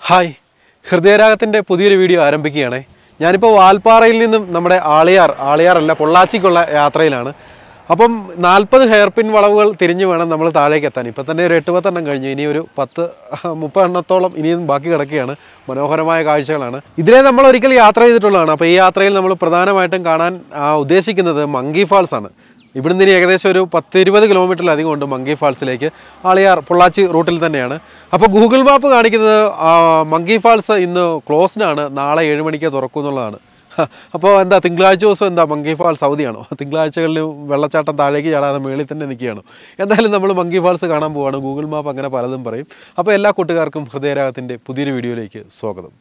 Hi ഹൃദയരാഗത്തിൻ്റെ പുതിയൊരു video ആരംഭിക്കുകയാണേ ഞാനിപ്പോൾ വാൽപ്പാറയിൽ നിന്നും നമ്മുടെ ആളിയാർ ആളിയാറല്ല പൊള്ളാച്ചിക്കുള്ള യാത്രയിലാണ് അപ്പം നാൽപ്പത് ഹെയർ പിൻ വളവുകൾ തിരിഞ്ഞു വേണം നമ്മൾ താഴേക്ക് എത്താൻ ഇപ്പം തന്നെ ഒരു എട്ട് പത്തെണ്ണം കഴിഞ്ഞു ഇനി ഒരു പത്ത് മുപ്പതെണ്ണത്തോളം ഇനിയും ബാക്കി കിടക്കുകയാണ് മനോഹരമായ കാഴ്ചകളാണ് ഇതിലെ നമ്മൾ ഒരിക്കൽ യാത്ര ചെയ്തിട്ടുള്ളതാണ് അപ്പോൾ ഈ യാത്രയിൽ നമ്മൾ പ്രധാനമായിട്ടും കാണാൻ ആ, ഉദ്ദേശിക്കുന്നത് മങ്കി ഫാൾസ് ആണ് ഇവിടുന്ന് ഇനി ഏകദേശം ഒരു പത്ത് ഇരുപത് കിലോമീറ്ററിലധികം ഉണ്ട് മങ്കി ഫാൾസിലേക്ക് ആളിയാർ പൊള്ളാച്ചി റൂട്ടിൽ തന്നെയാണ് അപ്പോൾ ഗൂഗിൾ മാപ്പ് കാണിക്കുന്നത് ആ, മങ്കി ഫാൾസ് ഇന്ന് ക്ലോസ്ഡ് ആണ് നാളെ ഏഴ് മണിക്ക് തുറക്കും എന്നുള്ളതാണ് അപ്പോൾ എന്താ തിങ്കളാഴ്ച ദിവസം എന്താ മങ്കി ഫാൾസ് അവധിയാണോ തിങ്കളാഴ്ചകളിൽ വെള്ളച്ചാട്ടം താഴേക്ക് ചാടാതെ മേളിൽ തന്നെ നിൽക്കുകയാണോ എന്തായാലും നമ്മൾ മങ്കി ഫാൾസ് കാണാൻ പോവാണ് ഗൂഗിൾ മാപ്പ് അങ്ങനെ പലതും പറയും അപ്പോൾ എല്ലാ കൂട്ടുകാർക്കും ഹൃദയരാഗത്തിൻ്റെ പുതിയൊരു വീഡിയോയിലേക്ക് സ്വാഗതം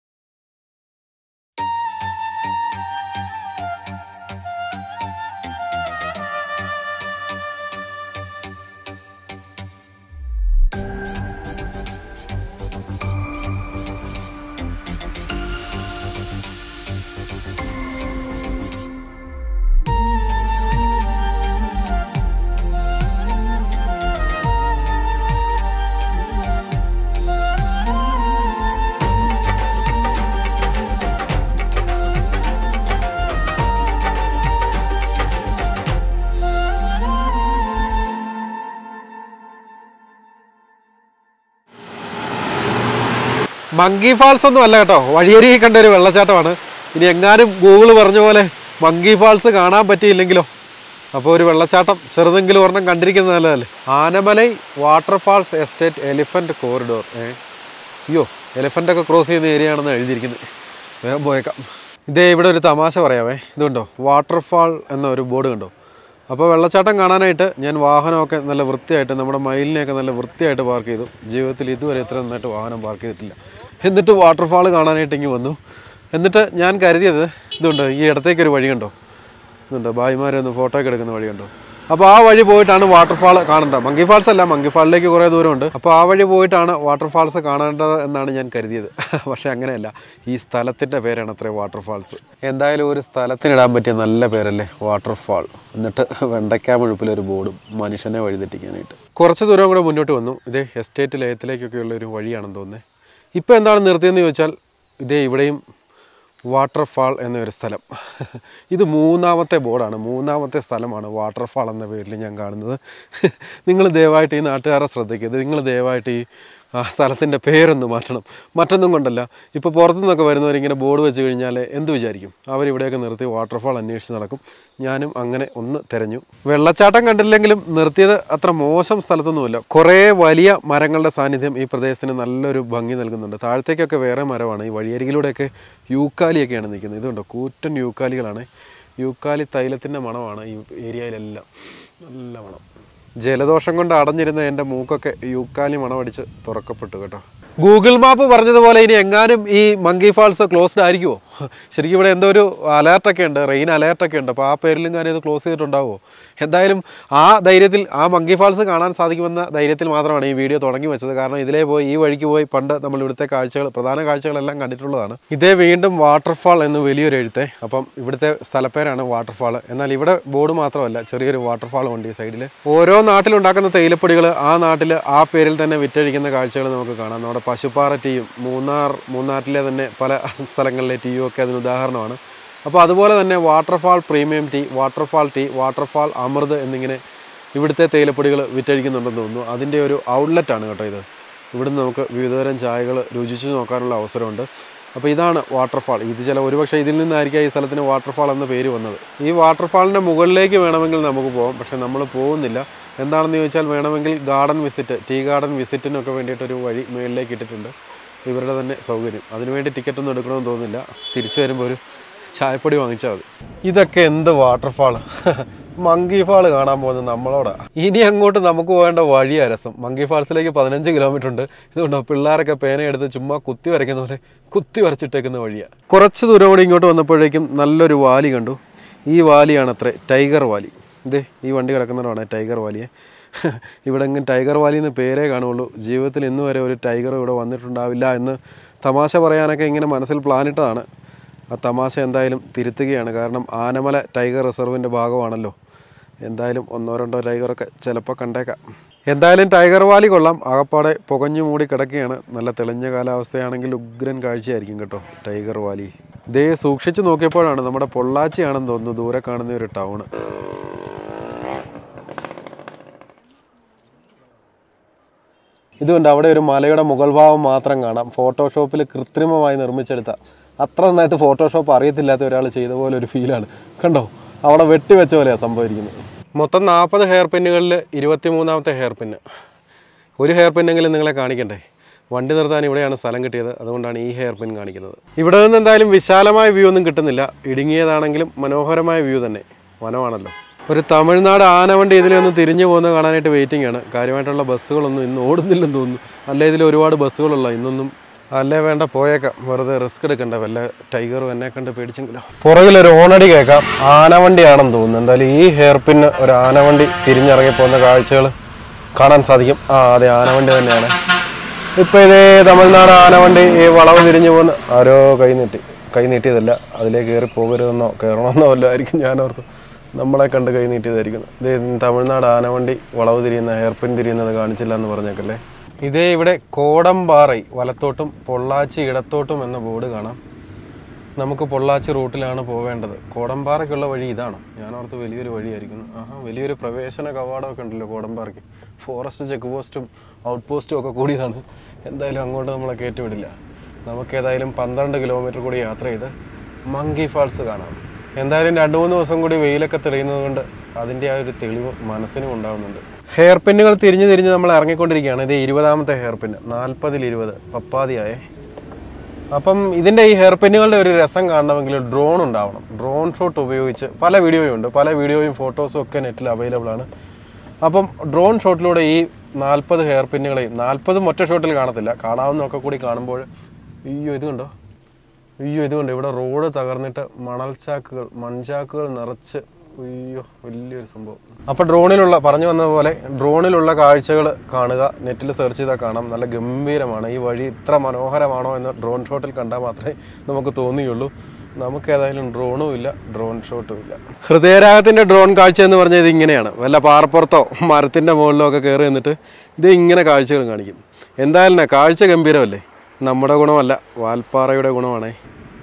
മങ്കി ഫാൾസ് ഒന്നും അല്ല കേട്ടോ വഴിയരികെ കണ്ട ഒരു വെള്ളച്ചാട്ടമാണ് ഇനി എങ്ങാനും ഗൂഗിൾ പറഞ്ഞ പോലെ മങ്കി ഫാൾസ് കാണാൻ പറ്റിയില്ലെങ്കിലോ അപ്പോൾ ഒരു വെള്ളച്ചാട്ടം ചെറുതെങ്കിലും ഒരെണ്ണം കണ്ടിരിക്കുന്നത് നല്ലതല്ലേ Anamalai waterfalls estate elephant corridor ഏ അയ്യോ എലിഫൻ്റ് ഒക്കെ ക്രോസ് ചെയ്യുന്ന ഏരിയ ആണെന്ന് എഴുതിയിരിക്കുന്നത് വേഗം പോയേക്കാം ഇതേ ഇവിടെ ഒരു തമാശ പറയാവേ ഇതുണ്ടോ വാട്ടർഫാൾ എന്ന ഒരു ബോർഡ് കണ്ടോ അപ്പോൾ വെള്ളച്ചാട്ടം കാണാനായിട്ട് ഞാൻ വാഹനമൊക്കെ നല്ല വൃത്തിയായിട്ട് നമ്മുടെ മയിലിനെയൊക്കെ നല്ല വൃത്തിയായിട്ട് പാർക്ക് ചെയ്തു ജീവിതത്തിൽ ഇതുവരെ ഇത്ര നന്നായിട്ട് വാഹനം പാർക്ക് ചെയ്തിട്ടില്ല എന്നിട്ട് വാട്ടർഫാൾ കാണാനായിട്ട് ഇങ്ങ് വന്നു എന്നിട്ട് ഞാൻ കരുതിയത് ഇതുണ്ട് ഈ ഇടത്തേക്കൊരു വഴി കണ്ടോ ഇതുണ്ട് ഭായിമാരെ ഒന്ന് ഫോട്ടോ ഒക്കെ എടുക്കുന്ന വഴി കണ്ടോ അപ്പോൾ ആ വഴി പോയിട്ടാണ് വാട്ടർഫാൾ കാണേണ്ടത് മങ്കി ഫാൾസ് അല്ല മങ്കി ഫാളിലേക്ക് കുറേ ദൂരമുണ്ട് അപ്പോൾ ആ വഴി പോയിട്ടാണ് വാട്ടർഫാൾസ് കാണേണ്ടത് എന്നാണ് ഞാൻ കരുതിയത് പക്ഷേ അങ്ങനെയല്ല ഈ സ്ഥലത്തിൻ്റെ പേരാണ് അത്രേ വാട്ടർഫാൾസ് എന്തായാലും ഒരു സ്ഥലത്തിനിടാൻ പറ്റിയ നല്ല പേരല്ലേ വാട്ടർഫാൾ എന്നിട്ട് വെണ്ടയ്ക്കാ മുഴുപ്പിലൊരു ബോർഡും മനുഷ്യനെ വഴിതെറ്റിക്കാനായിട്ട് കുറച്ച് ദൂരം കൂടെ മുന്നോട്ട് വന്നു ഇതേ എസ്റ്റേറ്റ് ലയത്തിലേക്കൊക്കെയുള്ള ഒരു വഴിയാണെന്ന് തോന്നുന്നത് ഇപ്പോൾ എന്താണ് നിർത്തിയെന്ന് ചോദിച്ചാൽ ഇതേ ഇവിടെയും വാട്ടർഫാൾ എന്നൊരു സ്ഥലം ഇത് മൂന്നാമത്തെ ബോർഡാണ് മൂന്നാമത്തെ സ്ഥലമാണ് വാട്ടർഫാൾ എന്ന പേരിൽ ഞാൻ കാണുന്നത് നിങ്ങൾ ദയവായിട്ട് ഈ നാട്ടുകാരെ ശ്രദ്ധിക്കുക നിങ്ങൾ ദയവായിട്ട് ഈ ആ സ്ഥലത്തിൻ്റെ പേരൊന്ന് മാറ്റണം മറ്റൊന്നും കൊണ്ടല്ല ഇപ്പോൾ പുറത്തുനിന്നൊക്കെ വരുന്നവരിങ്ങനെ ബോർഡ് വെച്ച് കഴിഞ്ഞാൽ എന്ത് വിചാരിക്കും അവരിവിടെയൊക്കെ നിർത്തി വാട്ടർഫാൾ അന്വേഷിച്ച് നടക്കും ഞാനും അങ്ങനെ ഒന്ന് തിരഞ്ഞു വെള്ളച്ചാട്ടം കണ്ടില്ലെങ്കിലും നിർത്തിയത് അത്ര മോശം സ്ഥലത്തൊന്നുമില്ല കുറേ വലിയ മരങ്ങളുടെ സാന്നിധ്യം ഈ പ്രദേശത്തിന് നല്ലൊരു ഭംഗി നൽകുന്നുണ്ട് താഴത്തേക്കൊക്കെ വേറെ മരമാണ് ഈ വഴിയരികിലൂടെയൊക്കെ യൂക്കാലിയൊക്കെയാണ് നിൽക്കുന്നത് ഇതുണ്ടോ കൂറ്റൻ യൂക്കാലികളാണ് യൂക്കാലി തൈലത്തിൻ്റെ മണമാണ് ഈ ഏരിയയിലെല്ലാം നല്ല മണം ജലദോഷം കൊണ്ട് അടഞ്ഞിരുന്ന എൻ്റെ മൂക്കൊക്കെ യൂക്കാലി മണമടിച്ച് തുറക്കപ്പെട്ടു കേട്ടോ ഗൂഗിൾ മാപ്പ് പറഞ്ഞതുപോലെ ഇനി എങ്ങാനും ഈ മങ്കി ഫാൾസ് ക്ലോസ്ഡ് ആയിരിക്കുമോ ശരിക്കും ഇവിടെ എന്തോ ഒരു അലേർട്ടൊക്കെ ഉണ്ട് റെയിൻ അലേർട്ടൊക്കെ ഉണ്ട് അപ്പോൾ ആ പേരിലും കാര്യം ഇത് ക്ലോസ് ചെയ്തിട്ടുണ്ടാവുമോ എന്തായാലും ആ ധൈര്യത്തിൽ ആ മങ്കി ഫാൾസ് കാണാൻ സാധിക്കുമെന്ന ധൈര്യത്തിൽ മാത്രമാണ് ഈ വീഡിയോ തുടങ്ങി വെച്ചത് കാരണം ഇതിലേ പോയി ഈ വഴിക്ക് പോയി പണ്ട് നമ്മൾ ഇവിടുത്തെ കാഴ്ചകൾ പ്രധാന കാഴ്ചകളെല്ലാം കണ്ടിട്ടുള്ളതാണ് ഇതേ വീണ്ടും വാട്ടർഫാൾ എന്ന് വലിയൊരു എഴുത്തേ അപ്പം ഇവിടുത്തെ സ്ഥലപ്പേരാണ് വാട്ടർഫാൾ എന്നാൽ ഇവിടെ ബോർഡ് മാത്രമല്ല ചെറിയൊരു വാട്ടർഫാൾ ഉണ്ട് ഈ സൈഡിൽ ഓരോ നാട്ടിലുണ്ടാക്കുന്ന തേയിലപ്പൊടികൾ ആ നാട്ടിൽ ആ പേരിൽ തന്നെ വിറ്റഴിക്കുന്ന കാഴ്ചകൾ നമുക്ക് കാണാം നമ്മുടെ പശുപ്പാറ ടീയും മൂന്നാർ മൂന്നാറിലെ തന്നെ പല സ്ഥലങ്ങളിലെ ടീയും ഒക്കെ അതിന് ഉദാഹരണമാണ് അപ്പോൾ അതുപോലെ തന്നെ waterfall premium tea waterfall tea waterfall Amrit എന്നിങ്ങനെ ഇവിടുത്തെ തേയിലപ്പൊടികൾ വിറ്റഴിക്കുന്നുണ്ടെന്ന് തോന്നുന്നു അതിൻ്റെ ഒരു ഔട്ട്ലെറ്റാണ് കേട്ടോ ഇത് ഇവിടുന്ന് നമുക്ക് വിവിധതരം ചായകൾ രുചിച്ച് നോക്കാനുള്ള അവസരമുണ്ട് അപ്പോൾ ഇതാണ് വാട്ടർഫാൾ ഇത് ചില ഒരുപക്ഷെ ഇതിൽ നിന്നായിരിക്കും ഈ സ്ഥലത്തിന് വാട്ടർഫാൾ എന്ന പേര് വന്നത് ഈ വാട്ടർഫാളിൻ്റെ മുകളിലേക്ക് വേണമെങ്കിൽ നമുക്ക് പോകാം പക്ഷേ നമ്മൾ പോകുന്നില്ല എന്താണെന്ന് ചോദിച്ചാൽ വേണമെങ്കിൽ ഗാർഡൻ വിസിറ്റ് ടീ ഗാർഡൻ വിസിറ്റിനൊക്കെ വേണ്ടിയിട്ടൊരു വഴി മുകളിലേക്ക് ഇട്ടിട്ടുണ്ട് ഇവരുടെ തന്നെ സൗകര്യം അതിനുവേണ്ടി ടിക്കറ്റ് ഒന്നും എടുക്കണമെന്ന് തോന്നുന്നില്ല തിരിച്ചു വരുമ്പോൾ ഒരു ചായപ്പൊടി വാങ്ങിച്ചാൽ മതി ഇതൊക്കെ എന്ത് വാട്ടർഫാൾ മങ്കി ഫാൾ കാണാൻ പോകുന്നത് നമ്മളോടാ ഇനി അങ്ങോട്ട് നമുക്ക് പോകേണ്ട വഴിയാ രസം മങ്കി ഫാൾസിലേക്ക് പതിനഞ്ച് കിലോമീറ്റർ ഉണ്ട് ഇതുകൊണ്ടോ പിള്ളേരൊക്കെ പേനയെടുത്ത് ചുമ്മാ കുത്തി വരയ്ക്കുന്ന പോലെ കുത്തി വരച്ചിട്ടേക്കുന്ന വഴിയാ കുറച്ച് ദൂരം കൂടി ഇങ്ങോട്ട് വന്നപ്പോഴേക്കും നല്ലൊരു വാലി കണ്ടു ഈ വാലിയാണ് അത്രേ ടൈഗർ വാലി ഇതേ ഈ വണ്ടി കിടക്കുന്നവരാണ് ടൈഗർ വാലിയെ ഇവിടെ എങ്ങും ടൈഗർ വാലി എന്ന് പേരേ കാണുള്ളൂ ജീവിതത്തിൽ ഇന്ന് വരെ ഒരു ടൈഗർ ഇവിടെ വന്നിട്ടുണ്ടാവില്ല എന്ന് തമാശ പറയാനൊക്കെ ഇങ്ങനെ മനസ്സിൽ പ്ലാനിട്ടതാണ് ആ തമാശ എന്തായാലും തിരുത്തുകയാണ് കാരണം ആനമല ടൈഗർ റിസർവിൻ്റെ ഭാഗമാണല്ലോ എന്തായാലും ഒന്നോ രണ്ടോ ടൈഗറൊക്കെ ചിലപ്പോൾ കണ്ടേക്കാം എന്തായാലും ടൈഗർ വാലി കൊള്ളാം ആകപ്പാടെ പുകഞ്ഞു മൂടി കിടക്കുകയാണ് നല്ല തെളിഞ്ഞ കാലാവസ്ഥയാണെങ്കിൽ ഉഗ്രൻ കാഴ്ചയായിരിക്കും കേട്ടോ ടൈഗർ വാലി ഇതേ സൂക്ഷിച്ച് നോക്കിയപ്പോഴാണ് നമ്മുടെ പൊള്ളാച്ചിയാണെന്ന് തോന്നുന്നു ദൂരെ കാണുന്ന ഒരു ടൗണ് ഇതുകൊണ്ട് അവിടെ ഒരു മലയുടെ മുകൾ ഭാഗം മാത്രം കാണാം ഫോട്ടോഷോപ്പിൽ കൃത്രിമമായി നിർമ്മിച്ചെടുത്ത അത്ര നന്നായിട്ട് ഫോട്ടോഷോപ്പ് അറിയത്തില്ലാത്ത ഒരാൾ ചെയ്ത പോലെ ഒരു ഫീലാണ് കണ്ടോ അവിടെ വെട്ടിവെച്ച പോലെയാണ് സംഭവിക്കുന്നത് മൊത്തം നാൽപ്പത് ഹെയർ പിന്നുകളിൽ ഇരുപത്തി മൂന്നാമത്തെ ഹെയർ പിന്ന് ഒരു ഹെയർ പിന്നെങ്കിലും നിങ്ങളെ കാണിക്കണ്ടേ വണ്ടി നിർത്താൻ ഇവിടെയാണ് സ്ഥലം കിട്ടിയത് അതുകൊണ്ടാണ് ഈ ഹെയർ പിൻ കാണിക്കുന്നത് ഇവിടെ നിന്ന് എന്തായാലും വിശാലമായ വ്യൂ ഒന്നും കിട്ടുന്നില്ല ഇടുങ്ങിയതാണെങ്കിലും മനോഹരമായ വ്യൂ തന്നെ വനമാണല്ലോ ഒരു തമിഴ്നാട് ആനവണ്ടി ഇതിലൊന്ന് തിരിഞ്ഞു പോകുന്നത് കാണാനായിട്ട് വെയിറ്റിംഗ് ആണ് കാര്യമായിട്ടുള്ള ബസ്സുകളൊന്നും ഇന്ന് ഓടുന്നില്ലെന്ന് തോന്നുന്നു അല്ല ഇതിൽ ഒരുപാട് ബസ്സുകളുള്ള ഇന്നൊന്നും അല്ലേ വേണ്ട പോയേക്കാം വെറുതെ റിസ്ക് എടുക്കണ്ട വല്ല ടൈഗറും എന്നെ കണ്ട് പേടിച്ചെങ്കിലോ പുറകിലൊരു ഓണടി കേൾക്കാം ആനവണ്ടിയാണെന്ന് തോന്നുന്നു എന്തായാലും ഈ ഹെയർ പിന്ന് ഒരു ആനവണ്ടി തിരിഞ്ഞിറങ്ങി പോകുന്ന കാഴ്ചകൾ കാണാൻ സാധിക്കും ആ അതെ ആനവണ്ടി തന്നെയാണ് ഇപ്പൊ ഇതേ തമിഴ്നാട് ആനവണ്ടി ഈ വളവ് തിരിഞ്ഞു പോകുന്ന ആരോ കൈ നീട്ടി കൈ നീട്ടിയതല്ല അതിലേക്ക് കയറി പോകരുതെന്നോ കയറണമെന്നോ വല്ലോ ആയിരിക്കും ഞാൻ ഓർത്തു നമ്മളെ കണ്ട് കൈ നീട്ടിയതായിരിക്കും ഇതേ തമിഴ്നാട് ആനവണ്ടി വളവ് തിരിയുന്ന ഹെയർപിൻ തിരിയുന്നത് കാണിച്ചില്ല എന്ന് പറഞ്ഞേക്കല്ലേ ഇതേ ഇവിടെ കോടമ്പാറൈ വലത്തോട്ടും പൊള്ളാച്ചി ഇടത്തോട്ടും എന്ന ബോർഡ് കാണാം നമുക്ക് പൊള്ളാച്ചി റൂട്ടിലാണ് പോവേണ്ടത് കോടമ്പാറയ്ക്കുള്ള വഴി ഇതാണ് ഞാൻ ഓർത്ത് വലിയൊരു വഴിയായിരിക്കുന്നു ആഹാ വലിയൊരു പ്രവേശന കവാടമൊക്കെ ഉണ്ടല്ലോ കോടമ്പാറയ്ക്ക് ഫോറസ്റ്റ് ചെക്ക് പോസ്റ്റും ഔട്ട് പോസ്റ്റും ഒക്കെ കൂടിയതാണ് എന്തായാലും അങ്ങോട്ട് നമ്മളെ കയറ്റിവിടില്ല നമുക്ക് ഏതായാലും പന്ത്രണ്ട് കിലോമീറ്റർ കൂടി യാത്ര ചെയ്ത് മങ്കി ഫാൾസ് കാണാം എന്തായാലും രണ്ട് മൂന്ന് ദിവസം കൂടി വെയിലൊക്കെ തെളിയുന്നത് കൊണ്ട് അതിൻ്റെ ആ ഒരു തെളിവ് മനസ്സിനും ഉണ്ടാകുന്നുണ്ട് ഹെയർ പിന്നുകൾ തിരിഞ്ഞ് തിരിഞ്ഞ് നമ്മൾ ഇറങ്ങിക്കൊണ്ടിരിക്കുകയാണ് ഇത് ഇരുപതാമത്തെ ഹെയർ പിന്ന് നാൽപ്പതിൽ ഇരുപത് പപ്പാതിയായേ അപ്പം ഇതിൻ്റെ ഈ ഹെയർ പെന്നുകളുടെ ഒരു രസം കാണണമെങ്കിൽ ഡ്രോൺ ഉണ്ടാവണം ഡ്രോൺ ഷോട്ട് ഉപയോഗിച്ച് പല വീഡിയോയും ഉണ്ട് പല വീഡിയോയും ഫോട്ടോസും ഒക്കെ നെറ്റിൽ അവൈലബിൾ ആണ് അപ്പം ഡ്രോൺ ഷോട്ടിലൂടെ ഈ നാൽപ്പത് ഹെയർ പിന്നുകളെയും നാൽപ്പതും ഒറ്റ ഷോട്ടിൽ കാണത്തില്ല കാണാവുന്നതൊക്കെ കൂടി കാണുമ്പോൾ അയ്യോ ഇത് കണ്ടോ അയ്യോ ഇത് കണ്ടോ ഇവിടെ റോഡ് തകർന്നിട്ട് മണൽച്ചാക്കുകൾ മൺചാക്കുകൾ നിറച്ച് അയ്യോ വലിയൊരു സംഭവം അപ്പോൾ ഡ്രോണിലുള്ള പറഞ്ഞു വന്ന പോലെ ഡ്രോണിലുള്ള കാഴ്ചകൾ കാണുക നെറ്റിൽ സെർച്ച് ചെയ്താൽ കാണാം നല്ല ഗംഭീരമാണ് ഈ വഴി ഇത്ര മനോഹരമാണോ എന്ന് ഡ്രോൺ ഷോട്ടിൽ കണ്ടാൽ മാത്രമേ നമുക്ക് തോന്നിയുള്ളൂ നമുക്ക് ഏതായാലും ഡ്രോണും ഇല്ല ഡ്രോൺ ഷോട്ടും ഇല്ല ഹൃദയരാഗത്തിന്റെ ഡ്രോൺ കാഴ്ച എന്ന് പറഞ്ഞാൽ ഇത് ഇങ്ങനെയാണ് വല്ല പാറപ്പുറത്തോ മരത്തിന്റെ മുകളിലോ ഒക്കെ കയറി നിന്നിട്ട് ഇത് ഇങ്ങനെ കാഴ്ചകൾ കാണിക്കും എന്തായാലും കാഴ്ച ഗംഭീരമല്ലേ നമ്മുടെ ഗുണമല്ല വാൽപ്പാറയുടെ ഗുണമാണേ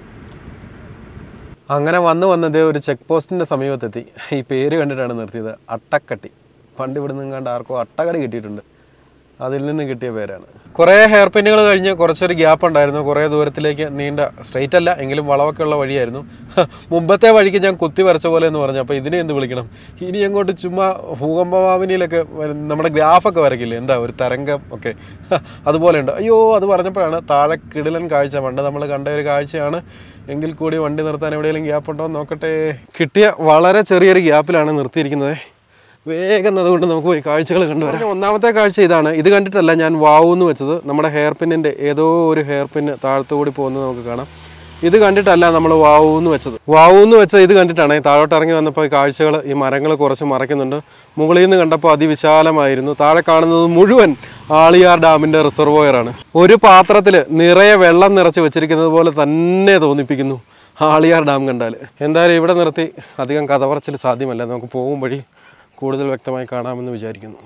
അങ്ങനെ വന്ന് വന്നത് ഒരു ചെക്ക് പോസ്റ്റിന്റെ സമീപത്തെത്തി ഈ പേര് കണ്ടിട്ടാണ് നിർത്തിയത് അട്ടക്കട്ടി പണ്ട് ഇവിടെ നിന്ന് കണ്ട് ആർക്കോ അട്ടകടി കിട്ടിയിട്ടുണ്ട് അതിൽ നിന്ന് കിട്ടിയ പേരാണ് കുറേ ഹെയർ പിന്നുകൾ കഴിഞ്ഞ് കുറച്ചൊരു ഗ്യാപ്പ് ഉണ്ടായിരുന്നു കുറേ ദൂരത്തിലേക്ക് നീണ്ട സ്ട്രെയിറ്റ് അല്ല എങ്കിലും വളവൊക്കെ ഉള്ള വഴിയായിരുന്നു മുമ്പത്തെ വഴിക്ക് ഞാൻ കുത്തി വരച്ച പോലെ എന്ന് പറഞ്ഞു അപ്പോൾ ഇതിനെ എന്ത് വിളിക്കണം ഇനി അങ്ങോട്ട് ചുമ്മാ ഭൂകമ്പഭാവനിയിലൊക്കെ വരും- നമ്മുടെ ഗ്രാഫൊക്കെ വരയ്ക്കില്ലേ എന്താ ഒരു തരംഗം ഒക്കെ അതുപോലെ ഉണ്ട് അയ്യോ അത് പറഞ്ഞപ്പോഴാണ് താഴെ കിടിലൻ കാഴ്ച പണ്ട് നമ്മൾ കണ്ട ഒരു കാഴ്ചയാണ് എങ്കിൽ കൂടി വണ്ടി നിർത്താൻ എവിടെയെങ്കിലും ഗ്യാപ്പ് ഉണ്ടോ എന്ന് നോക്കട്ടെ കിട്ടിയ വളരെ ചെറിയൊരു ഗ്യാപ്പിലാണ് നിർത്തിയിരിക്കുന്നത് വേഗം അതുകൊണ്ട് നമുക്ക് പോയി കാഴ്ചകൾ കണ്ടുവരാം ഒന്നാമത്തെ കാഴ്ച ഇതാണ് ഇത് കണ്ടിട്ടല്ല ഞാൻ വാവു എന്ന് വെച്ചത് നമ്മുടെ ഹെയർ പിന്നിൻ്റെ ഏതോ ഒരു ഹെയർ പിന്ന് താഴത്തു കൂടി പോകുന്നത് നമുക്ക് കാണാം ഇത് കണ്ടിട്ടല്ല നമ്മൾ വാവു എന്ന് വെച്ചത് വാവു എന്ന് വെച്ച ഇത് കണ്ടിട്ടാണ് താഴോട്ട് ഇറങ്ങി വന്നപ്പോൾ ഈ കാഴ്ചകൾ ഈ മരങ്ങൾ കുറച്ച് മറയ്ക്കുന്നുണ്ട് മുകളിൽ നിന്ന് കണ്ടപ്പോൾ അതിവിശാലമായിരുന്നു താഴെ കാണുന്നത് മുഴുവൻ ആളിയാർ ഡാമിൻ്റെ റിസർവോയറാണ് ഒരു പാത്രത്തിൽ നിറയെ വെള്ളം നിറച്ച് വെച്ചിരിക്കുന്നത് പോലെ തന്നെ തോന്നിപ്പിക്കുന്നു ആളിയാർ ഡാം കണ്ടാൽ എന്തായാലും ഇവിടെ നിർത്തി അധികം കഥ പറച്ചിൽ സാധ്യമല്ല നമുക്ക് പോകും വഴി കൂടുതൽ വ്യക്തമായി കാണാമെന്ന് വിചാരിക്കുന്നു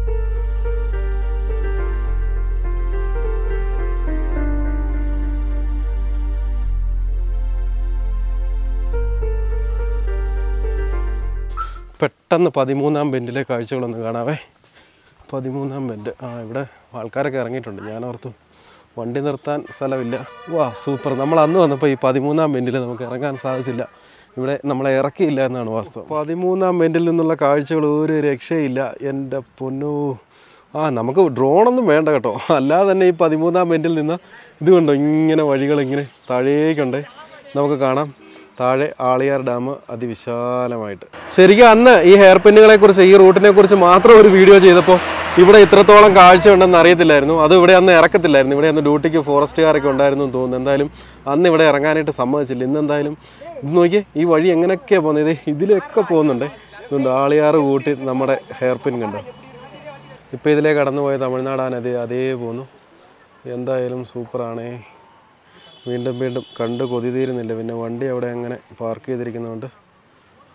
പെട്ടെന്ന് പതിമൂന്നാം ബെൻഡിലെ കാഴ്ചകളൊന്ന് കാണാവേ പതിമൂന്നാം ബെൻഡ് ആ ഇവിടെ ആൾക്കാരൊക്കെ ഇറങ്ങിയിട്ടുണ്ട് ഞാൻ ഓർത്തു വണ്ടി നിർത്താൻ സ്ഥലമില്ല വാ സൂപ്പർ നമ്മൾ അന്ന് വന്നപ്പോൾ ഈ പതിമൂന്നാം ബെൻഡിൽ നമുക്ക് ഇറങ്ങാൻ സാധിച്ചില്ല ഇവിടെ നമ്മളെ ഇറക്കിയില്ല എന്നാണ് വാസ്തവം പതിമൂന്നാം ബെൻഡിൽ നിന്നുള്ള കാഴ്ചകൾ ഒരു രക്ഷയില്ല എൻ്റെ പൊന്നോ ആ നമുക്ക് ഡ്രോണൊന്നും വേണ്ട കേട്ടോ അല്ലാതെ തന്നെ ഈ പതിമൂന്നാം ബെൻഡിൽ നിന്ന് ഇത് കണ്ടോ ഇങ്ങനെ വഴികൾ ഇങ്ങനെ താഴേക്കുണ്ട് നമുക്ക് കാണാം താഴെ ആളിയാർ ഡാം അതിവിശാലമായിട്ട് ശരിക്കും അന്ന് ഈ ഹെയർ പിന്നുകളെ കുറിച്ച് ഈ റൂട്ടിനെ കുറിച്ച് മാത്രം ഒരു വീഡിയോ ചെയ്തപ്പോൾ ഇവിടെ ഇത്രത്തോളം കാഴ്ച ഉണ്ടെന്ന് അറിയത്തില്ലായിരുന്നു അത് ഇവിടെ അന്ന് ഇറക്കത്തില്ലായിരുന്നു ഇവിടെ അന്ന് ഡ്യൂട്ടിക്ക് ഫോറസ്റ്റുകാരൊക്കെ ഉണ്ടായിരുന്നു എന്ന് തോന്നുന്നു എന്തായാലും അന്ന് ഇവിടെ ഇറങ്ങാനായിട്ട് സമ്മതിച്ചില്ല ഇന്ന് എന്തായാലും ഇത് നോക്കിയേ ഈ വഴി എങ്ങനെയൊക്കെയാണ് പോകുന്നത് ഇത് ഇതിലൊക്കെ പോകുന്നുണ്ട് ഇതുകൊണ്ട് ആളിയാറ് കൂട്ടി നമ്മുടെ ഹെയർ പിൻ കണ്ടോ ഇപ്പോൾ ഇതിലേ കടന്നു പോയ തമിഴ്നാടാണ് അതേ അതേ പോന്നു എന്തായാലും സൂപ്പറാണേ വീണ്ടും വീണ്ടും കണ്ട് കൊതി തീരുന്നില്ല പിന്നെ വണ്ടി അവിടെ അങ്ങനെ പാർക്ക് ചെയ്തിരിക്കുന്നതുകൊണ്ട്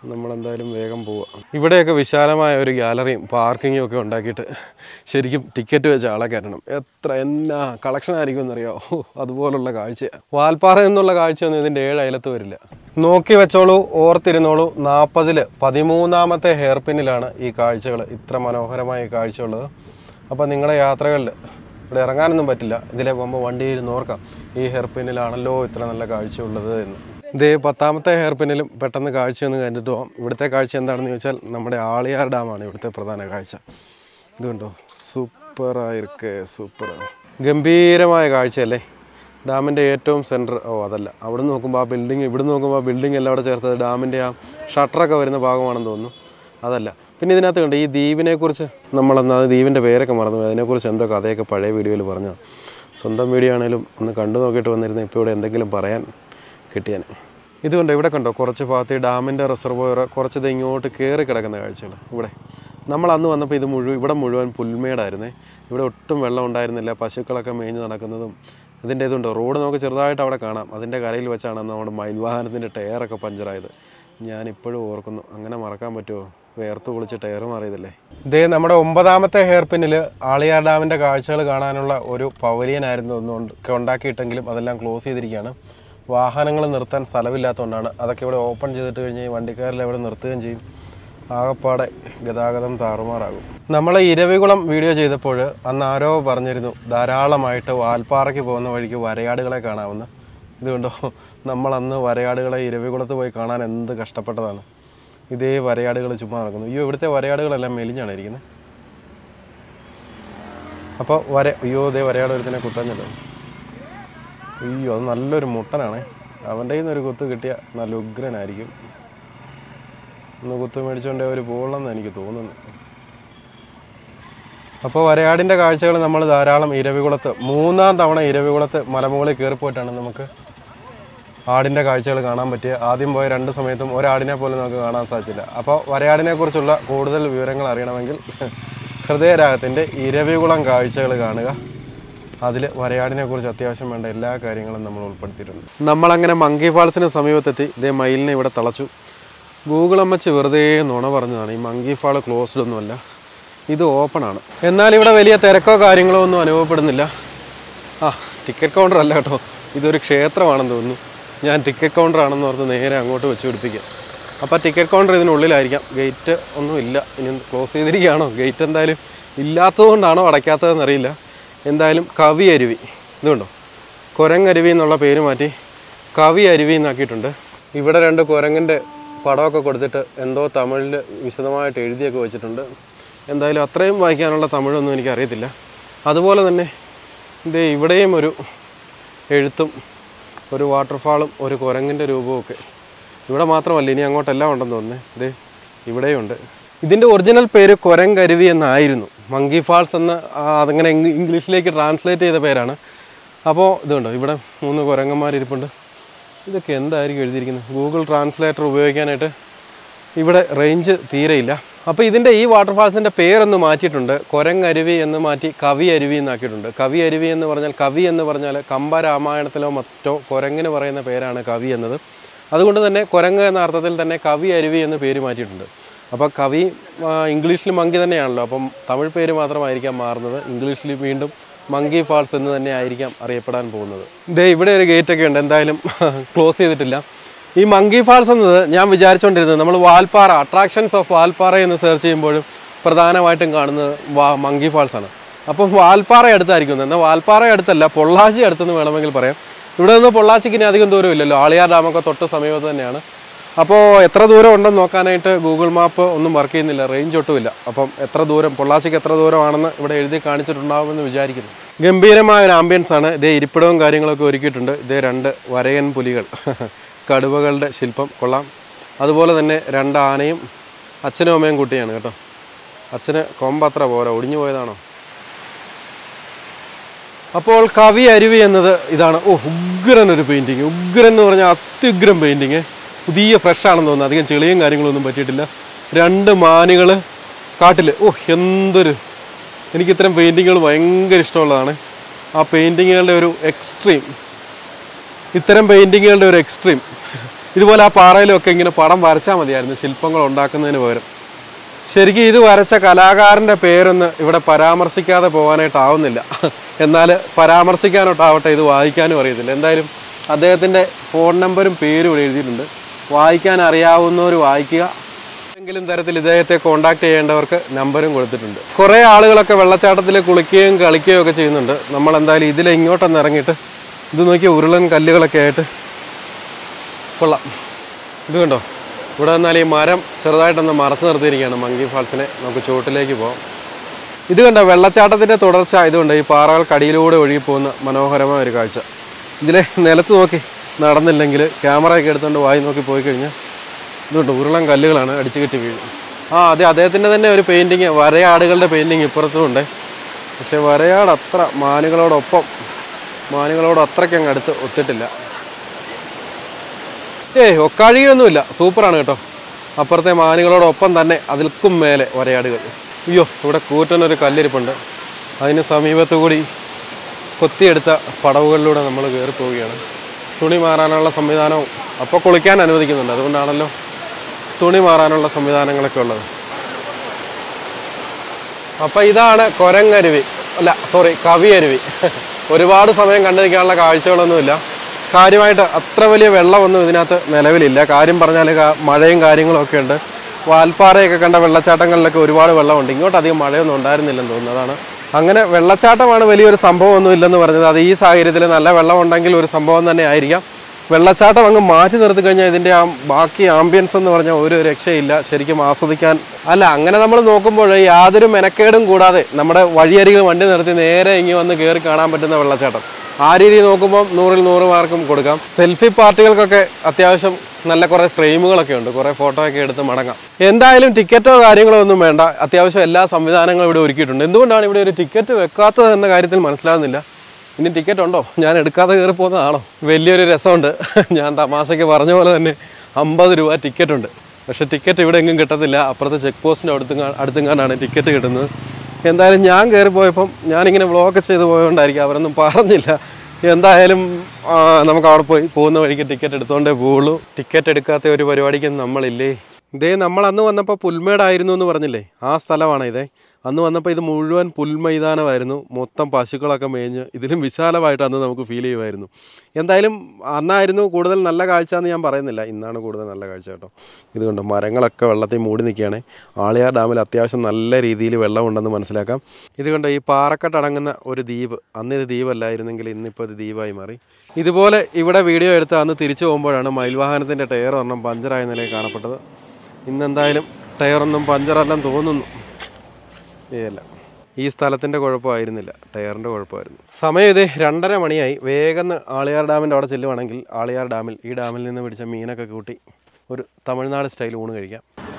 നമ്മളെന്തായാലും വേഗം പോവാം ഇവിടെയൊക്കെ വിശാലമായ ഒരു ഗാലറിയും പാർക്കിങ്ങും ഒക്കെ ഉണ്ടാക്കിയിട്ട് ശരിക്കും ടിക്കറ്റ് വെച്ച് ആളെ കയറ്റണം എത്ര എന്നാ കളക്ഷൻ ആയിരിക്കും എന്നറിയാമോ ഹോ, അതുപോലുള്ള കാഴ്ച വാൽപ്പാറ എന്നുള്ള കാഴ്ചയൊന്നും ഇതിൻ്റെ ഏഴ് അയലത്ത് വരില്ല നോക്കി വെച്ചോളൂ ഓർത്തിരുന്നോളൂ നാൽപ്പതിൽ പതിമൂന്നാമത്തെ ഹെയർ പിന്നിലാണ് ഈ കാഴ്ചകൾ ഇത്ര മനോഹരമായ ഈ കാഴ്ച ഉള്ളത് അപ്പോൾ നിങ്ങളുടെ യാത്രകളിൽ ഇവിടെ ഇറങ്ങാനൊന്നും പറ്റില്ല ഇതിലെ പോകുമ്പോൾ വണ്ടിയിൽ നിന്ന് ഓർക്കാം ഈ ഹെയർ പിന്നിലാണല്ലോ ഇത്ര നല്ല കാഴ്ചയുള്ളത് എന്ന് ഇതേ പത്താമത്തെ ഹെയർ പിന്നിലും പെട്ടെന്ന് കാഴ്ചയൊന്ന് കണ്ടിട്ട് പോകാം ഇവിടുത്തെ കാഴ്ച എന്താണെന്ന് ചോദിച്ചാൽ നമ്മുടെ ആളിയാർ ഡാമാണ് ഇവിടുത്തെ പ്രധാന കാഴ്ച ഇതുണ്ടോ സൂപ്പറായിരിക്കേ സൂപ്പർ ഗംഭീരമായ കാഴ്ചയല്ലേ ഡാമിൻ്റെ ഏറ്റവും സെൻറ്റർ ഓ അതല്ല അവിടെ നിന്ന് നോക്കുമ്പോൾ ആ ബിൽഡിംഗ് ഇവിടെ നിന്ന് നോക്കുമ്പോൾ ആ ബിൽഡിംഗ് എല്ലാം അവിടെ ചേർത്തത് ഡാമിൻ്റെ ആ ഷട്ടറൊക്കെ വരുന്ന ഭാഗമാണെന്ന് തോന്നുന്നു അതല്ല പിന്നെ ഇതിനകത്ത് കണ്ട് ഈ ദ്വീപിനെക്കുറിച്ച് നമ്മളന്ന് ആ ദ്വീപിൻ്റെ പേരൊക്കെ മറന്നു പോയി. അതിനെക്കുറിച്ച് എന്തോ കഥയൊക്കെ പഴയ വീഡിയോയിൽ പറഞ്ഞു സ്വന്തം വീഡിയോ ആണെങ്കിലും ഒന്ന് കണ്ടു നോക്കിയിട്ട് വന്നിരുന്ന ഇപ്പോൾ ഇവിടെ എന്തെങ്കിലും പറയാൻ കിട്ടിയാൻ ഇതുകൊണ്ട് ഇവിടെ കണ്ടോ കുറച്ച് ഭാഗത്ത് ഈ ഡാമിൻ്റെ റിസർവോയർ കുറച്ച് ഇത് ഇങ്ങോട്ട് കയറി കിടക്കുന്ന കാഴ്ചകൾ ഇവിടെ നമ്മൾ അന്ന് വന്നപ്പോൾ ഇത് മുഴുവൻ ഇവിടെ മുഴുവൻ പുൽമേടായിരുന്നേ ഇവിടെ ഒട്ടും വെള്ളം ഉണ്ടായിരുന്നില്ല പശുക്കളൊക്കെ മേഞ്ഞ് നടക്കുന്നതും അതിൻ്റെ ഇതുണ്ടോ റോഡ് നമുക്ക് ചെറുതായിട്ട് അവിടെ കാണാം അതിൻ്റെ കരയിൽ വെച്ചാണ് നമ്മുടെ മയിൽ വാഹനത്തിൻ്റെ ടയറൊക്കെ പഞ്ചറായത് ഞാൻ ഇപ്പോഴും ഓർക്കുന്നു അങ്ങനെ മറക്കാൻ പറ്റുമോ വേർത്ത് കുളിച്ച് ടയർ മാറിയതല്ലേ ഇതേ നമ്മുടെ ഒമ്പതാമത്തെ ഹെയർ പിന്നിൽ ആളിയാർ ഡാമിൻ്റെ കാഴ്ചകൾ കാണാനുള്ള ഒരു പവലിയനായിരുന്നു ഒന്നും ഒക്കെ ഉണ്ടാക്കിയിട്ടെങ്കിലും അതെല്ലാം ക്ലോസ് ചെയ്തിരിക്കുകയാണ് വാഹനങ്ങൾ നിർത്താൻ സ്ഥലമില്ലാത്തതുകൊണ്ടാണ് അതൊക്കെ ഇവിടെ ഓപ്പൺ ചെയ്തിട്ട് കഴിഞ്ഞ് ഈ വണ്ടിക്കാരിൽ അവിടെ നിർത്തുകയും ചെയ്യും ആകപ്പാടെ ഗതാഗതം താറുമാറാകും നമ്മൾ ഇരവികുളം വീഡിയോ ചെയ്തപ്പോൾ അന്ന് ആരോ പറഞ്ഞിരുന്നു ധാരാളമായിട്ട് വാൽപ്പാറയ്ക്ക് പോകുന്ന വഴിക്ക് വരയാടുകളെ കാണാമെന്ന് ഇതുകൊണ്ടോ നമ്മൾ അന്ന് വരയാടുകളെ ഇരവികുളത്ത് പോയി കാണാൻ എന്ത് കഷ്ടപ്പെട്ടതാണ് ഇതേ വരയാടുകൾ ചുമ്മാ നടക്കുന്നു അയ്യോ ഇവിടുത്തെ വരയാടുകളെല്ലാം മെലിഞ്ഞാണ് ഇരിക്കുന്നത് അപ്പോൾ വര അയ്യോ ഇതേ വരയാട് ഒരുത്തിനെ കുത്താഞ്ഞല്ലോ അയ്യോ അത് നല്ലൊരു മുട്ടനാണേ അവൻ്റെ കയ്യിൽ നിന്ന് ഒരു കുത്ത് കിട്ടിയ നല്ല ഉഗ്രനായിരിക്കും ഒന്ന് കുത്ത് മേടിച്ചുകൊണ്ട് അവർ പോകണമെന്ന് എനിക്ക് തോന്നുന്നു അപ്പോൾ വരയാടിൻ്റെ കാഴ്ചകൾ നമ്മൾ ധാരാളം ഇരവികുളത്ത് മൂന്നാം തവണ ഇരവികുളത്ത് മലമുകളിൽ കയറിപ്പോയിട്ടാണ് നമുക്ക് ആടിൻ്റെ കാഴ്ചകൾ കാണാൻ പറ്റിയ ആദ്യം പോയ രണ്ട് സമയത്തും ഒരാടിനെ പോലും നമുക്ക് കാണാൻ സാധിച്ചില്ല അപ്പോൾ വരയാടിനെ കുറിച്ചുള്ള കൂടുതൽ വിവരങ്ങൾ അറിയണമെങ്കിൽ ഹൃദയരാഗത്തിൻ്റെ ഇരവികുളം കാഴ്ചകൾ കാണുക അതിൽ വരയാടിനെ കുറിച്ച് അത്യാവശ്യം വേണ്ട എല്ലാ കാര്യങ്ങളും നമ്മൾ ഉൾപ്പെടുത്തിയിട്ടുണ്ട് നമ്മളങ്ങനെ മങ്കി ഫാൾസിന് സമീപത്തെത്തി ഇതേ മയിലിനെ ഇവിടെ തളച്ചു ഗൂഗിൾ അമ്മച്ച് വെറുതെ നുണ പറഞ്ഞതാണ് ഈ മങ്കി ഫാൾ ക്ലോസ്ഡ് ഒന്നുമല്ല ഇത് ഓപ്പൺ ആണ് എന്നാൽ ഇവിടെ വലിയ തിരക്കോ കാര്യങ്ങളോ ഒന്നും അനുഭവപ്പെടുന്നില്ല ആ ടിക്കറ്റ് കൗണ്ടർ അല്ല കേട്ടോ ഇതൊരു ക്ഷേത്രമാണെന്ന് തോന്നുന്നു ഞാൻ ടിക്കറ്റ് കൗണ്ടർ ആണെന്ന് ഓർത്ത് നേരെ അങ്ങോട്ട് വെച്ച് പിടിപ്പിക്കുക അപ്പോൾ ടിക്കറ്റ് കൗണ്ടർ ഇതിനുള്ളിലായിരിക്കാം ഗേറ്റ് ഒന്നും ഇല്ല ഇനി ക്ലോസ് ചെയ്തിരിക്കുകയാണോ ഗേറ്റ് എന്തായാലും ഇല്ലാത്തതുകൊണ്ടാണോ അടയ്ക്കാത്തതെന്ന് അറിയില്ല എന്തായാലും കവി അരുവി ഇതുണ്ടോ കുരങ്ങരുവി എന്നുള്ള പേര് മാറ്റി കവി അരുവി എന്നാക്കിയിട്ടുണ്ട് ഇവിടെ രണ്ട് കുരങ്ങിൻ്റെ പടമൊക്കെ കൊടുത്തിട്ട് എന്തോ തമിഴിൽ വിശദമായിട്ട് എഴുതിയൊക്കെ വെച്ചിട്ടുണ്ട് എന്തായാലും അത്രയും വായിക്കാനുള്ള തമിഴൊന്നും എനിക്കറിയത്തില്ല അതുപോലെ തന്നെ ഇത് ഇവിടെയും ഒരു എഴുത്തും ഒരു വാട്ടർഫാളും ഒരു കുരങ്ങിൻ്റെ രൂപവും ഒക്കെ ഇവിടെ മാത്രമല്ല ഇനി അങ്ങോട്ടെല്ലാം ഉണ്ടെന്ന് തോന്നുന്നേ ഇത് ഇവിടെയുണ്ട് ഇതിൻ്റെ ഒറിജിനൽ പേര് കുരങ്കരുവി എന്നായിരുന്നു മങ്കി ഫാൾസ് എന്ന് ആ, അതങ്ങനെ ഇംഗ് ഇംഗ്ലീഷിലേക്ക് ട്രാൻസ്ലേറ്റ് ചെയ്ത പേരാണ് അപ്പോൾ ഇതുണ്ടോ ഇവിടെ മൂന്ന് കുരങ്ങന്മാരിരിപ്പുണ്ട് ഇതൊക്കെ എന്തായിരിക്കും എഴുതിയിരിക്കുന്നത് ഗൂഗിൾ ട്രാൻസ്ലേറ്റർ ഉപയോഗിക്കാനായിട്ട് ഇവിടെ റേഞ്ച് തീരെയില്ല അപ്പോൾ ഇതിൻ്റെ ഈ വാട്ടർഫാൾസിൻ്റെ പേരൊന്ന് മാറ്റിയിട്ടുണ്ട് കൊരങ്ങരുവി എന്ന് മാറ്റി കവി അരുവി എന്നാക്കിയിട്ടുണ്ട് കവി അരുവി എന്ന് പറഞ്ഞാൽ കവി എന്ന് പറഞ്ഞാൽ കമ്പ രാമായണത്തിലോ മറ്റോ കൊരങ്ങിന് പറയുന്ന പേരാണ് കവി എന്നത് അതുകൊണ്ട് തന്നെ കൊരങ്ങ് എന്ന അർത്ഥത്തിൽ തന്നെ കവി അരുവി എന്ന് പേര് മാറ്റിയിട്ടുണ്ട് അപ്പോൾ കവി ആ, ഇംഗ്ലീഷിൽ മങ്കി തന്നെയാണല്ലോ അപ്പം തമിഴ് പേര് മാത്രമായിരിക്കാം മാറുന്നത് ഇംഗ്ലീഷിൽ വീണ്ടും മങ്കി ഫാൾസ് എന്ന് തന്നെ ആയിരിക്കാം അറിയപ്പെടാൻ പോകുന്നത് ഇതേ ഇവിടെ ഒരു ഗേറ്റ് ഒക്കെ ഉണ്ട് എന്തായാലും ക്ലോസ് ചെയ്തിട്ടില്ല ഈ മങ്കി ഫാൾസ് എന്നത് ഞാൻ വിചാരിച്ചുകൊണ്ടിരുന്നത് നമ്മൾ വാൽപ്പാറ അട്രാക്ഷൻസ് ഓഫ് വാൽപ്പാറ എന്ന് സെർച്ച് ചെയ്യുമ്പോഴും പ്രധാനമായിട്ടും കാണുന്നത് വാ മങ്കി ഫാൾസ് ആണ് അപ്പം വാൽപ്പാറ അടുത്തായിരിക്കും എന്നാൽ വാൽപ്പാറ അടുത്തല്ല പൊള്ളാച്ചി അടുത്തെന്ന് വേണമെങ്കിൽ പറയാം ഇവിടെ നിന്ന് പൊള്ളാച്ചിക്ക് ഇനി അധികം ദൂരം ഇല്ലല്ലോ ആളിയാർ ഡാമൊക്കെ തൊട്ട് സമീപത്ത് തന്നെയാണ് അപ്പോൾ എത്ര ദൂരം ഉണ്ടെന്ന് നോക്കാനായിട്ട് ഗൂഗിൾ മാപ്പ് ഒന്നും വർക്ക് ചെയ്യുന്നില്ല റേഞ്ച് ഒട്ടുമില്ല അപ്പം എത്ര ദൂരം പൊള്ളാച്ചിക്ക് എത്ര ദൂരമാണെന്ന് ഇവിടെ എഴുതി കാണിച്ചിട്ടുണ്ടാവുമെന്ന് വിചാരിക്കുന്നു ഗംഭീരമായ ഒരു ആംബിയൻസ് ആണ് ഇതേ ഇരിപ്പിടവും കാര്യങ്ങളൊക്കെ ഒരുക്കിയിട്ടുണ്ട് ഇതേ രണ്ട് വരയൻ പുലികൾ കടുവകളുടെ ശില്പം കൊള്ളാം അതുപോലെ തന്നെ രണ്ട് ആനയും അച്ഛനും അമ്മയും കുട്ടിയാണ് കേട്ടോ അച്ഛന് കൊമ്പത്ര പോരാ ഒടിഞ്ഞു പോയതാണോ അപ്പോൾ കവി അരുവി എന്നത് ഇതാണ് ഓ ഉഗ്രൻ ഒരു പെയിൻറ്റിങ് ഉഗ്രൻ എന്ന് പറഞ്ഞാൽ അത്യുഗ്രം പെയിൻറ്റിങ് പുതിയ ഫ്രഷ് ആണെന്ന് തോന്നുന്നു അധികം ചെളിയും കാര്യങ്ങളൊന്നും പറ്റിയിട്ടില്ല രണ്ട് മാനുകൾ കാട്ടിൽ ഓ എന്തൊരു എനിക്ക് ഇത്തരം പെയിൻറ്റിങ്ങുകൾ ഭയങ്കര ഇഷ്ടമുള്ളതാണ് ആ പെയിൻറ്റിങ്ങുകളുടെ ഒരു എക്സ്ട്രീം ഇത്തരം പെയിൻറ്റിങ്ങുകളുടെ ഒരു എക്സ്ട്രീം ഇതുപോലെ ആ പാറയിലൊക്കെ ഇങ്ങനെ പടം വരച്ചാൽ മതിയായിരുന്നു ശില്പങ്ങൾ ഉണ്ടാക്കുന്നതിന് പകരം ശരിക്കും ഇത് വരച്ച കലാകാരൻ്റെ പേരൊന്ന് ഇവിടെ പരാമർശിക്കാതെ പോകാനായിട്ടാവുന്നില്ല എന്നാൽ പരാമർശിക്കാനോട്ടാവട്ടെ ഇത് വായിക്കാനും അറിയത്തില്ല എന്തായാലും അദ്ദേഹത്തിൻ്റെ ഫോൺ നമ്പറും പേരും ഇവിടെ എഴുതിയിട്ടുണ്ട് വായിക്കാൻ അറിയാവുന്നവർ വായിക്കുക ഏതെങ്കിലും തരത്തിൽ ഇദ്ദേഹത്തെ കോൺടാക്ട് ചെയ്യേണ്ടവർക്ക് നമ്പറും കൊടുത്തിട്ടുണ്ട് കുറേ ആളുകളൊക്കെ വെള്ളച്ചാട്ടത്തിൽ കുളിക്കുകയും കളിക്കുകയും ഒക്കെ ചെയ്യുന്നുണ്ട് നമ്മൾ എന്തായാലും ഇതിൽ ഇങ്ങോട്ടൊന്ന് ഇറങ്ങിയിട്ട് ഇത് നോക്കിയ ഉരുളൻ കല്ലുകളൊക്കെ ആയിട്ട് കൊള്ളാം ഇത് കണ്ടോ ഇവിടെ നിന്നാൽ ഈ മരം ചെറുതായിട്ടൊന്ന് മറച്ചു നിർത്തിയിരിക്കുകയാണ് മങ്കി ഫാൾസിനെ നമുക്ക് ചുവട്ടിലേക്ക് പോകാം ഇത് കണ്ടോ വെള്ളച്ചാട്ടത്തിൻ്റെ തുടർച്ച ആയതുകൊണ്ട് ഈ പാറകൾക്കടിയിലൂടെ ഒഴുകി പോകുന്ന മനോഹരമായ ഒരു കാഴ്ച ഇതിലെ നിലത്ത് നോക്കി നടന്നില്ലെങ്കിൽ ക്യാമറയൊക്കെ എടുത്തുകൊണ്ട് വായി നോക്കി പോയി കഴിഞ്ഞാൽ ഇതുണ്ട് ഉരുളൻ കല്ലുകളാണ് അടിച്ചു കെട്ടി വീഴും ആ അതെ അദ്ദേഹത്തിൻ്റെ തന്നെ ഒരു പെയിൻറ്റിങ് വരയാടുകളുടെ പെയിൻറ്റിങ് ഇപ്പുറത്തും ഉണ്ട് പക്ഷേ വരയാട് അത്ര മാനുകളോടൊപ്പം മാനുകളോട് അത്രയ്ക്ക് അങ്ങ് അടുത്ത് ഒത്തിട്ടില്ല ഏയ് ഒക്കാഴികയൊന്നുമില്ല സൂപ്പറാണ് കേട്ടോ അപ്പുറത്തെ മാനുകളോടൊപ്പം തന്നെ അതിൽക്കും മേലെ വരയാടുകൾ അയ്യോ ഇവിടെ കൂറ്റനൊരു കല്ലിരിപ്പുണ്ട് അതിന് സമീപത്ത് കൂടി കൊത്തിയെടുത്ത പടവുകളിലൂടെ നമ്മൾ കയറി പോവുകയാണ് തുണി മാറാനുള്ള സംവിധാനവും അപ്പോൾ കുളിക്കാൻ അനുവദിക്കുന്നുണ്ട് അതുകൊണ്ടാണല്ലോ തുണി മാറാനുള്ള സംവിധാനങ്ങളൊക്കെ ഉള്ളത് അപ്പം ഇതാണ് കൊരങ്ങരുവി അല്ല സോറി കവിയരുവി ഒരുപാട് സമയം കണ്ടു നിൽക്കാനുള്ള കാഴ്ചകളൊന്നുമില്ല കാര്യമായിട്ട് അത്ര വലിയ വെള്ളമൊന്നും ഇതിനകത്ത് നിലവിലില്ല കാര്യം പറഞ്ഞാൽ കാ- മഴയും കാര്യങ്ങളും ഒക്കെ ഉണ്ട് വാൽപ്പാറയൊക്കെ കണ്ട വെള്ളച്ചാട്ടങ്ങളിലൊക്കെ ഒരുപാട് വെള്ളമുണ്ട് ഇങ്ങോട്ട് അധികം മഴയൊന്നും ഉണ്ടായിരുന്നില്ലെന്ന് തോന്നുന്നു അതാണ് അങ്ങനെ വെള്ളച്ചാട്ടമാണ് വലിയൊരു സംഭവമൊന്നും ഇല്ലെന്ന് പറഞ്ഞത് അത് ഈ സാഹചര്യത്തിൽ നല്ല വെള്ളമുണ്ടെങ്കിൽ ഒരു സംഭവം തന്നെ ആയിരിക്കാം വെള്ളച്ചാട്ടം അങ്ങ് മാറ്റി നിർത്തി കഴിഞ്ഞാൽ ഇതിൻ്റെ ആ ബാക്കി ആംബിയൻസ് എന്ന് പറഞ്ഞാൽ ഒരു രക്ഷയില്ല ശരിക്കും ആസ്വദിക്കാൻ അല്ല അങ്ങനെ നമ്മൾ നോക്കുമ്പോൾ യാതൊരു മെനക്കേടും കൂടാതെ നമ്മുടെ വഴിയരികിൽ വണ്ടി നിർത്തി നേരെ ഇങ്ങി വന്ന് കയറി കാണാൻ പറ്റുന്ന വെള്ളച്ചാട്ടം ആ രീതിയിൽ നോക്കുമ്പോൾ നൂറിൽ നൂറ് മാർക്കും കൊടുക്കാം സെൽഫി പാർട്ടികൾക്കൊക്കെ അത്യാവശ്യം നല്ല കുറേ ഫ്രെയിമുകളൊക്കെ ഉണ്ട് കുറേ ഫോട്ടോ ഒക്കെ എടുത്ത് മടങ്ങാം എന്തായാലും ടിക്കറ്റോ കാര്യങ്ങളോ ഒന്നും വേണ്ട അത്യാവശ്യം എല്ലാ സംവിധാനങ്ങളും ഇവിടെ ഒരുക്കിയിട്ടുണ്ട് എന്തുകൊണ്ടാണ് ഇവിടെ ഒരു ടിക്കറ്റ് വെക്കാത്തത് എന്ന കാര്യത്തിൽ മനസ്സിലാകുന്നില്ല ഇനി ടിക്കറ്റ് ഉണ്ടോ ഞാൻ എടുക്കാതെ കയറി പോകുന്നതാണോ വലിയൊരു രസമുണ്ട് ഞാൻ തമാശയ്ക്ക് പറഞ്ഞ പോലെ തന്നെ അമ്പത് രൂപ ടിക്കറ്റ് ഉണ്ട് പക്ഷേ ടിക്കറ്റ് ഇവിടെ എങ്ങും കിട്ടത്തില്ല അപ്പുറത്തെ ചെക്ക് പോസ്റ്റിൻ്റെ അടുത്തുങ്ങാ അടുത്തെങ്ങാണ്ടാണ് ടിക്കറ്റ് കിട്ടുന്നത് എന്തായാലും ഞാൻ കയറി പോയപ്പം ഞാനിങ്ങനെ വ്ളോഗ് ചെയ്ത് പോയതുകൊണ്ടായിരിക്കും അവരൊന്നും പറഞ്ഞില്ല എന്തായാലും ആ, നമുക്ക് അവിടെ പോയി പോകുന്ന വഴിക്ക് ടിക്കറ്റ് എടുത്തോണ്ടേ പോവുള്ളൂ ടിക്കറ്റ് എടുക്കാത്ത ഒരു പരിപാടിക്ക് നമ്മളില്ലേ ഇതേ നമ്മൾ അന്ന് വന്നപ്പോൾ പുൽമേടായിരുന്നു എന്ന് പറഞ്ഞില്ലേ ആ സ്ഥലമാണ് ഇതേ അന്ന് വന്നപ്പോൾ ഇത് മുഴുവൻ പുൽമൈതാനമായിരുന്നു മൊത്തം പശുക്കളൊക്കെ മേഞ്ഞ് ഇതിലും വിശാലമായിട്ട് അന്ന് നമുക്ക് ഫീൽ ചെയ്യുമായിരുന്നു എന്തായാലും അന്നായിരുന്നു കൂടുതൽ നല്ല കാഴ്ച എന്ന് ഞാൻ പറയുന്നില്ല ഇന്നാണ് കൂടുതൽ നല്ല കാഴ്ച കേട്ടോ ഇതുകൊണ്ട് മരങ്ങളൊക്കെ വെള്ളത്തിൽ മൂടി നിൽക്കുകയാണ് ആളിയാർ ഡാമിൽ അത്യാവശ്യം നല്ല രീതിയിൽ വെള്ളമുണ്ടെന്ന് മനസ്സിലാക്കാം ഇതുകൊണ്ട് ഈ പാറക്കെട്ട് അടങ്ങുന്ന ഒരു ദ്വീപ് അന്ന് ഇത് ദ്വീപല്ലായിരുന്നെങ്കിൽ ഇന്നിപ്പോൾ ഇത് ദ്വീപായി മാറി ഇതുപോലെ ഇവിടെ വീഡിയോ എടുത്ത് അന്ന് തിരിച്ചു പോകുമ്പോഴാണ് മയിൽവാഹനത്തിൻ്റെ ടയർ ഒരെണ്ണം പഞ്ചറായ നിലയിൽ കാണപ്പെട്ടത് ഇന്നെന്തായാലും ടയറൊന്നും പഞ്ചറല്ലെന്ന് തോന്നുന്നു ഏയല്ല ഈ സ്ഥലത്തിൻ്റെ കുഴപ്പമായിരുന്നില്ല ടയറിൻ്റെ കുഴപ്പമായിരുന്നു സമയം ഇത് രണ്ടര മണിയായി വേഗം ആളിയാർ ഡാമിൻ്റെ അവിടെ ചെല്ലുവാണെങ്കിൽ ആളിയാർ ഡാമിൽ ഈ ഡാമിൽ നിന്ന് പിടിച്ച മീനൊക്കെ കൂട്ടി ഒരു തമിഴ്നാട് സ്റ്റൈൽ ഊണ് കഴിക്കാം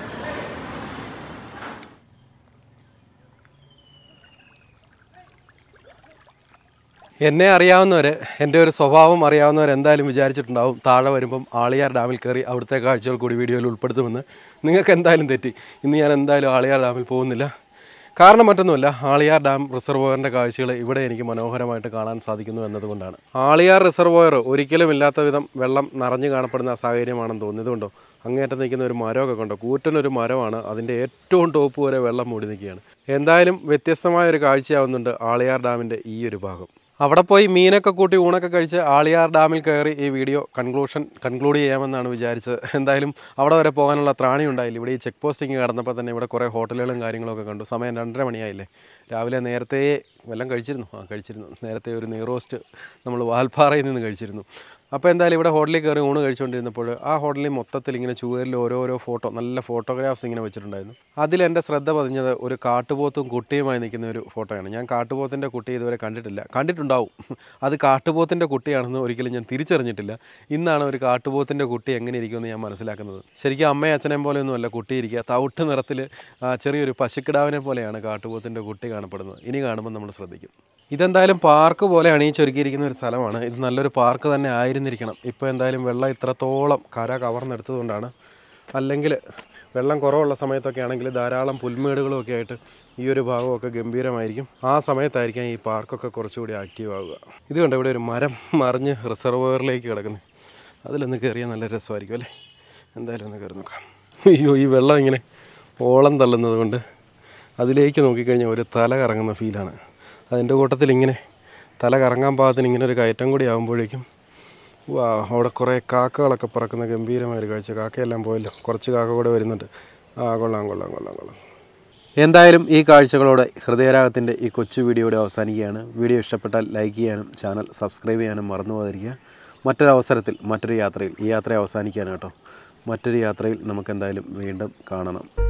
എന്നെ അറിയാവുന്നവർ എൻ്റെ ഒരു സ്വഭാവം അറിയാവുന്നവർ എന്തായാലും വിചാരിച്ചിട്ടുണ്ടാവും താഴെ വരുമ്പം ആളിയാർ ഡാമിൽ കയറി അവിടുത്തെ കാഴ്ചകൾ കൂടി വീഡിയോയിൽ ഉൾപ്പെടുത്തുമെന്ന് നിങ്ങൾക്ക് എന്തായാലും തെറ്റി ഇന്ന് ഞാൻ എന്തായാലും ആളിയാർ ഡാമിൽ പോകുന്നില്ല കാരണം മറ്റൊന്നുമല്ല ആളിയാർ ഡാം റിസർവോയറിൻ്റെ കാഴ്ചകൾ ഇവിടെ എനിക്ക് മനോഹരമായിട്ട് കാണാൻ സാധിക്കുന്നു എന്നതുകൊണ്ടാണ് ആളിയാർ റിസർവോയർ ഒരിക്കലും ഇല്ലാത്ത വിധം വെള്ളം നിറഞ്ഞു കാണപ്പെടുന്ന സാഹചര്യമാണെന്ന് തോന്നിയതുകൊണ്ടോ അങ്ങേറ്റം നിൽക്കുന്ന ഒരു മരമൊക്കെ കണ്ടോ കൂറ്റനൊരു മരമാണ് അതിൻ്റെ ഏറ്റവും ടോപ്പ് വരെ വെള്ളം മൂടി നിൽക്കുകയാണ് എന്തായാലും വ്യത്യസ്തമായ ഒരു കാഴ്ചയാവുന്നുണ്ട് ആളിയാർ ഡാമിൻ്റെ ഈ ഒരു ഭാഗം അവിടെ പോയി മീനൊക്കെ കൂട്ടി ഊണൊക്കെ കഴിച്ച് ആളിയാർ ഡാമിൽ കയറി ഈ വീഡിയോ കൺക്ലൂഷൻ കൺക്ലൂഡ് ചെയ്യാമെന്നാണ് വിചാരിച്ചത് എന്തായാലും അവിടെ വരെ പോകാനുള്ള ത്രാണി ഉണ്ടായില്ല ഇവിടെ ഈ ചെക്ക് പോസ്റ്റിങ് കടന്നപ്പോൾ തന്നെ ഇവിടെ കുറേ ഹോട്ടലുകളും കാര്യങ്ങളൊക്കെ കണ്ടു സമയം രണ്ടര മണിയായില്ലേ രാവിലെ നേരത്തെ വല്ലതും കഴിച്ചിരുന്നു ആ കഴിച്ചിരുന്നു നേരത്തെ ഒരു നെയ്റോസ്റ്റ് നമ്മൾ വാൽപ്പാറയിൽ നിന്ന് കഴിച്ചിരുന്നു അപ്പോൾ എന്തായാലും ഇവിടെ ഹോട്ടലിൽ കയറി ഊണ് കഴിച്ചുകൊണ്ടിരുന്നപ്പോൾ ആ ഹോട്ടലിൽ മൊത്തത്തിൽ ഇങ്ങനെ ചുവരിൽ ഓരോരോ ഫോട്ടോ നല്ല ഫോട്ടോഗ്രാഫ്സ് ഇങ്ങനെ വെച്ചിട്ടുണ്ടായിരുന്നു അതിൽ എൻ്റെ ശ്രദ്ധ പതിഞ്ഞത് ഒരു കാട്ടുപോത്തും കുട്ടിയുമായി നിൽക്കുന്ന ഒരു ഫോട്ടോയാണ് ഞാൻ കാട്ടുപോത്തിൻ്റെ കുട്ടി ഇതുവരെ കണ്ടിട്ടില്ല കണ്ടിട്ടുണ്ടാവും അത് കാട്ടുപോത്തിൻ്റെ കുട്ടിയാണെന്ന് ഒരിക്കലും ഞാൻ തിരിച്ചറിഞ്ഞിട്ടില്ല ഇന്നാണ് ഒരു കാട്ടുപോത്തിൻ്റെ കുട്ടി എങ്ങനെ ഇരിക്കുമെന്ന് ഞാൻ മനസ്സിലാക്കുന്നത് ശരിക്കും അമ്മയും അച്ഛനെയും പോലെയൊന്നുമല്ല കുട്ടി ഇരിക്കുക തവിട്ട് നിറത്തിൽ ചെറിയൊരു പശുക്കിടാവിനെ പോലെയാണ് കാട്ടുപോത്തിൻ്റെ കുട്ടി കാണപ്പെടുന്നത് ഇനി കാണുമ്പോൾ നമ്മൾ ശ്രദ്ധിക്കും ഇതെന്തായാലും പാർക്ക് പോലെ അണിയിച്ചൊരുക്കിയിരിക്കുന്ന ഒരു സ്ഥലമാണ് ഇത് നല്ലൊരു പാർക്ക് തന്നെ ആയിരുന്നിരിക്കണം ഇപ്പോൾ എന്തായാലും വെള്ളം ഇത്രത്തോളം കര കവർന്നെടുത്തതുകൊണ്ടാണ് അല്ലെങ്കിൽ വെള്ളം കുറവുള്ള സമയത്തൊക്കെ ആണെങ്കിൽ ധാരാളം പുൽമേടുകളും ഒക്കെ ആയിട്ട് ഈ ഒരു ഭാഗമൊക്കെ ഗംഭീരമായിരിക്കും ആ സമയത്തായിരിക്കാം ഈ പാർക്കൊക്കെ കുറച്ചുകൂടി ആക്റ്റീവ് ആവുക ഇത് കണ്ടോ ഇവിടെ ഒരു മരം മറിഞ്ഞ് റിസർവോയറിലേക്ക് കിടക്കുന്നു അതിലൊന്ന് കയറിയാൽ നല്ല രസമായിരിക്കും അല്ലേ എന്തായാലും ഒന്ന് കയറി നോക്കാം അയ്യോ ഈ വെള്ളം ഇങ്ങനെ ഓളം തള്ളുന്നത് കൊണ്ട് അതിലേക്ക് നോക്കിക്കഴിഞ്ഞാൽ ഒരു തല കറങ്ങുന്ന ഫീലാണ് അതിൻ്റെ കൂട്ടത്തിൽ ഇങ്ങനെ തല കറങ്ങാൻ പാകത്തിന് ഇങ്ങനെ ഒരു കയറ്റം കൂടി ആകുമ്പോഴേക്കും വാ അവിടെ കുറേ കാക്കകളൊക്കെ പറക്കുന്ന ഗംഭീരമായൊരു കാഴ്ച കാക്കയെല്ലാം പോയല്ലോ കുറച്ച് കാക്ക കൂടെ വരുന്നുണ്ട് ആ കൊള്ളാം കൊള്ളാം കൊള്ളാം കൊള്ളാം എന്തായാലും ഈ കാഴ്ചകളോടെ ഹൃദയരാഗത്തിൻ്റെ ഈ കൊച്ചു വീഡിയോയുടെ അവസാനിക്കുകയാണ് വീഡിയോ ഇഷ്ടപ്പെട്ടാൽ ലൈക്ക് ചെയ്യാനും ചാനൽ സബ്സ്ക്രൈബ് ചെയ്യാനും മറന്നു പോകാതിരിക്കുക മറ്റൊരു അവസരത്തിൽ മറ്റൊരു യാത്രയിൽ ഈ യാത്ര അവസാനിക്കുകയാണ് കേട്ടോ മറ്റൊരു യാത്രയിൽ നമുക്ക് എന്തായാലും വീണ്ടും കാണണം